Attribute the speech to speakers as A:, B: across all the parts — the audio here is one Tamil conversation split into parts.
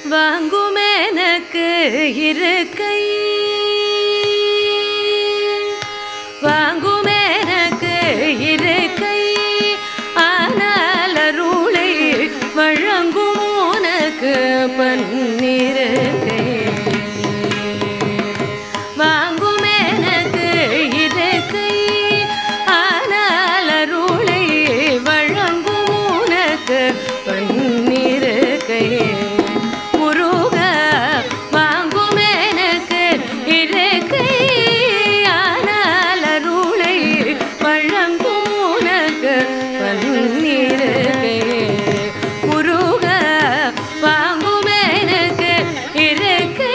A: வாங்கும் எனக்கு இருக்கை வாங்கும் எனக்கு இருக்கை ஆனால் அருளை வழங்கும் உனக்கு பன்னிருக்கை வாங்கும் எனக்கு இருக்கை ஆனால் அருளை வழங்கும் உனக்கு பன்னிருக்கை முருக வாங்கும் எனக்கு இருக்கை ஆனால் அருளை வழங்கும் உனக்கு பன்னிருக்கை முருக வாங்கும் எனக்கு இருக்கை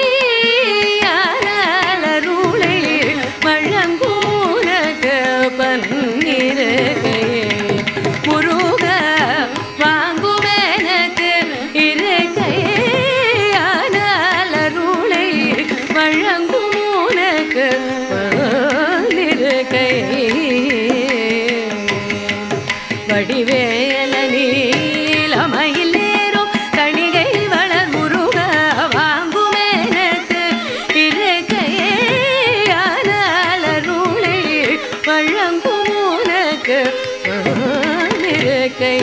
A: ஆனால் அருளை வழங்கும் உனக்கு பன்னிருக்கை முருக வாங்கும் எனக்கு இருக்கை ஆனால் அருளை வழங்கும் உனக்கு பன்னிருக்கை வடிவேல நீலமயில் ஏறும் கணிகை வளர் முருக வாங்கும் எனக்கு இருக்கையே ஆனால் அருளை வழங்கும் உனக்கு இருக்கை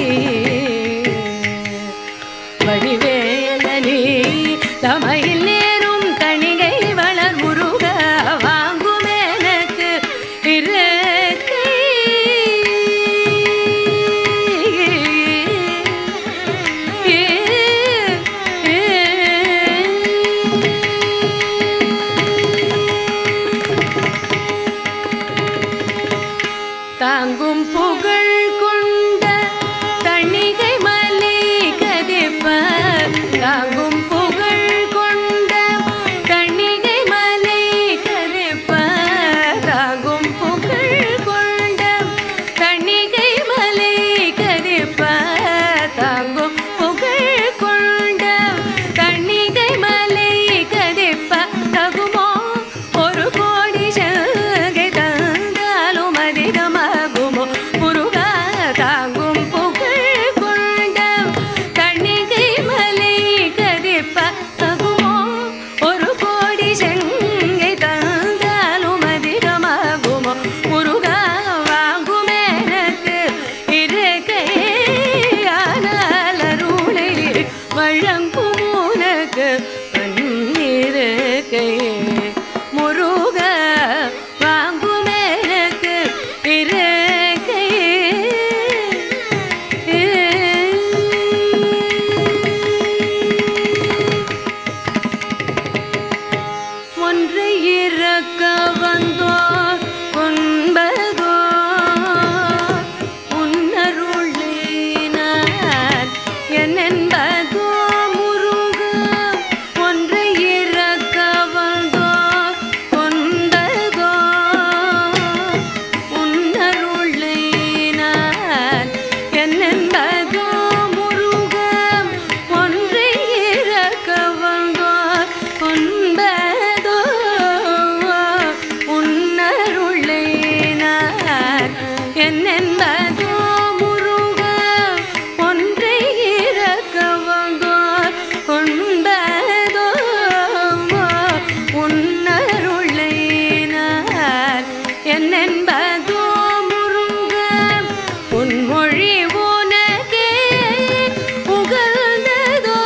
A: வடிவேல நீலமயில் ஏறும் கணிகை வளர் முருக வாங்கும் எனக்கு இருக்கை தாங்கும் புகழ் கொண்ட தணிகை மலை கதிப்ப தாங்கும் புகழ் கொண்ட தணிகை மலை கதிப்ப தாங்கும் புகழ் கொண்ட தணிகை மலை கதிப்ப தாங்கும் புகழ் கொண்ட தணிகை மலை கதிப்ப தகுமோ ஒரு கோடி சங்கை தந்தாலும் அதிகமாகுமோ முருகா தாங்கும் புகழ் கொண்ட தணிகை மலை கதிப்ப தகுமோ ஒரு கோடி சங்கை தந்தாலும் அதிகமாகுமோ முருகா வாங்கும் எனக்கு இருக்கை ஆனால் அருளை வழங்கும் உனக்கு பன்னிருக்கை முருக வாங்கும் எனக்கு இருக்கை ஒன்றை இறக்க வந்தோர் ஒன்பதோ உன்னருளினார் என்னென்பதோ முருக ஒன்றை இறக்க வந்தோர் ஒன்பதோ உன்னருளினார் என்னென்பதோ முருக ஒன்றை இறக்க வந்தோர் ஒன்பதோ உன்னருளினார் என்னென்பதோ முருக ஒன்றை இறக்க வந்தோர் ஒன்பதோ உன்னருளினார் என்னென்பதோ முருக உன்மொழி உனக்கே உகழ்ந்ததோ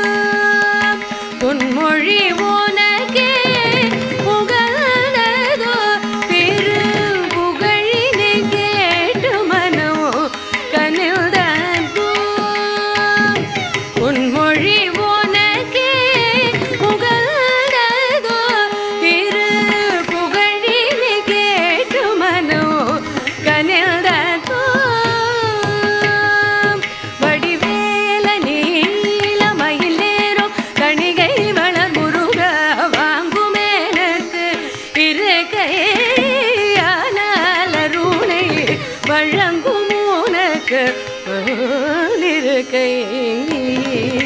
A: உன்மொழி உனக்கே உகழ்ந்ததோ பெரு புகழினை கேட்டு மனோ கனில்தோ உன்மொழி உனக்கே உகழ்ந்ததோ பெரு புகழினை கேட்டு மனோ கனில்தோ வடிவேல நீல மயிலேறும் கணிகை வளர் முருக வாங்கும் எனக்கு இருக்கையே ஆனால் அருளை வழங்கும் உனக்கு இருக்கை